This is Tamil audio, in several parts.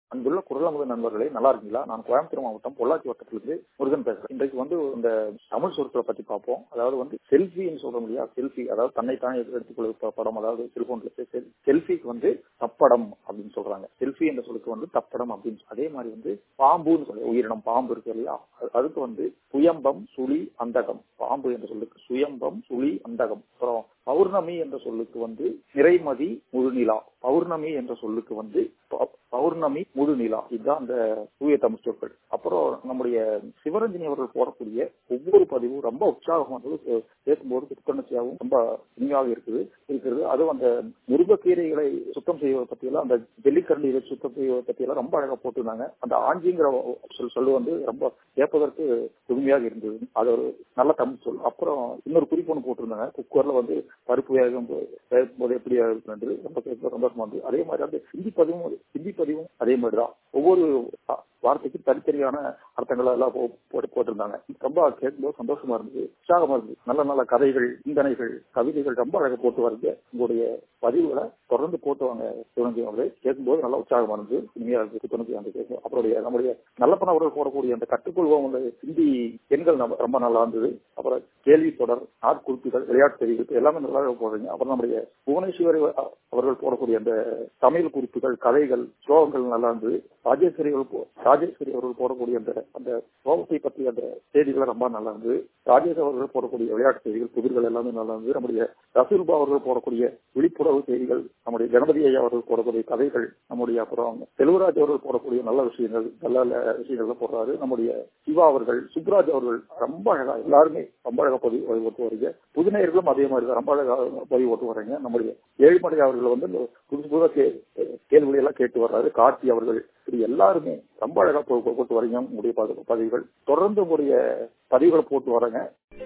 அன்புள்ள குரலமுத நண்பர்களே நல்லா இருக்கீங்களா நான் கோயம்புத்தூர் மாவட்டம் பொள்ளாச்சி வட்டத்திலிருந்து முருகன் பேசுறேன் இன்றைக்கு வந்து இந்த தமிழ் சொற்களை பத்தி பார்ப்போம் அதாவது வந்து செல்ஃபின்னு சொல்றோம் இல்லையா செல்ஃபி அதாவது தன்னைத்தானே எடுத்துக்கொள்ள படம் அதாவது செல்போன்ல செல்ஃபிக்கு வந்து தப்படம் அப்படின்னு சொல்றாங்க செல்ஃபி என்ற சொல்லுக்கு வந்து தப்படம் அப்படின்னு சொல்லி- அதே மாதிரி வந்து பாம்புன்னு சொல்லி உயிரினம் பாம்பு இருக்கு இல்லையா அது- அதுக்கு வந்து சுயம்பம் சுழி அந்தகம் பாம்பு என்ற சொல்லுக்கு சுயம்பம் சுழி அந்தகம் அப்புறம் பௌர்ணமி என்ற சொல்லுக்கு வந்து நிறைமதி முழுநிலா பௌர்ணமி என்ற சொல்லுக்கு வந்து ப- பௌர்ணமி முழுநிலா இதுதான் அந்த தூய தமிழ் சொற்கள் அப்புறம் நம்முடைய சிவரஞ்சனி அவர்கள் போடக்கூடிய ஒவ்வொரு பதிவும் ரொம்ப உற்சாகமானது கே- கேட்கும்போது புத்துணர்ச்சியாகவும் ரொம்ப இனிமையாக இருக்குது இருக்கிறது அதுவும் அந்த முருங்கைக்கீரைகளை சுத்தம் செய்வதை பத்தியெல்லாம் அந்த ஜெல்லிக்கரண்டி வச்சு சுத்தம் செய்வதை பத்தியெல்லாம் ரொம்ப அழகா போட்டிருந்தாங்க அந்த ஆஞ்சிங்கிற சொல் சொல்லு வந்து ரொம்ப கேட்பதற்கு புதுமையாக இருந்தது அது ஒரு நல்ல தமிழ் சொல் அப்புறம் இன்னொரு குறிப்பு ஒன்று போட்டிருந்தாங்க குக்கர்ல வந்து பருப்பு வேகும் போ- வேகும் போது எப்படி இருக்கும் என்று ரொம்ப கேட்க சந்தோஷமா இருந்தது அதே மாதிரி அந்த ஹிந்தி பதிவும் ஹிந்தி பதிவும் அதே மாதிரி தான் ஒவ்வொரு வா- வார்த்தைக்கும் தனித்தனியான அர்த்தங்கள் எல்லாம் போ- போட்டு போட்டிருந்தாங்க ரொம்ப கேட்கும்போது சந்தோஷமா இருந்தது உற்சாகமா இருந்தது நல்ல நல்ல கதைகள் சிந்தனைகள் கவிதைகள் ரொம்ப அழகா போட்டு வருது உங்களுடைய பதிவுகளை தொடர்ந்து போட்டு வாங்க சிவனந்தி அவர்களே கேட்கும்போது நல்லா உற்சாகமா இருந்தது இனிமையா இருக்கு துணை அந்த கேட்கும் அப்புறம் நம்முடைய நல்லப்பன அவர்கள் போடக்கூடிய அந்த கற்றுக்கொள்வோம் உள்ள ஹிந்தி எண்கள் நம்ம- ரொம்ப நல்லா இருந்தது அப்புறம் கேள்வி தொடர் நாட்குறிப்புகள் விளையாட்டு தெரிவிப்பு எல்லாமே நல்லா போடுறீங்க அப்புறம் நம்முடைய புவனேஸ்வரி அ- அவர்கள் போடக்கூடிய அந்த தமிழ் குறிப்புகள் கதைகள் ஸ்லோகங்கள் நல்லா இருந்தது ராஜேஸ்வரி அவர்கள் போ- ராஜேஸ்வரி அவர்கள் போடக்கூடிய அந்த அந்த கோபத்தை பற்றி அந்த செய்திகள் ரொம்ப நல்லா இருந்தது ராஜேஷ் அவர்கள் போடக்கூடிய விளையாட்டு செய்திகள் புதிர்கள் எல்லாமே நல்லா இருந்தது நம்முடைய ரசூல்பா அவர்கள் போடக்கூடிய விழிப்புணர்வு செய்திகள் நம்முடைய கணபதி ஐயா அவர்கள் போடக்கூடிய கதைகள் நம்முடைய அப்புறம் செல்வராஜ் அவர்கள் போடக்கூடிய நல்ல விஷயங்கள் நல்ல நல்ல விஷயங்கள் போடுறாரு நம்முடைய சிவா அவர்கள் சுப்ராஜ் அவர்கள் ரொம்ப அழகா எல்லாருமே ரொம்ப அழகா பதிவு பதிவு ஓட்டு வரீங்க புதுநேயர்களும் அதே மாதிரி தான் ரொம்ப அழகா பதிவு ஓட்டு வர்றீங்க நம்முடைய ஏழுமலை அவர்கள் வந்து புதுசு புதுசாக கே கேள்வி எல்லாம் கேட்டு வர்றாரு கார்த்தி அவர்கள் இப்படி எல்லாருமே ரொம்ப அழகா போ- போ- போட்டு வரீங்க உங்களுடைய பதி- பதிவுகள் தொடர்ந்து உங்களுடைய பதிவுகளை போட்டு வரேங்க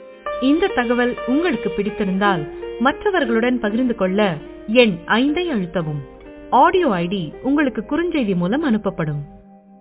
இந்த தகவல் உங்களுக்கு பிடித்திருந்தால் மற்றவர்களுடன் பகிர்ந்து கொள்ள எண் ஐந்தை அழுத்தவும் ஆடியோ ஐடி உங்களுக்கு குறுஞ்செய்தி மூலம் அனுப்பப்படும்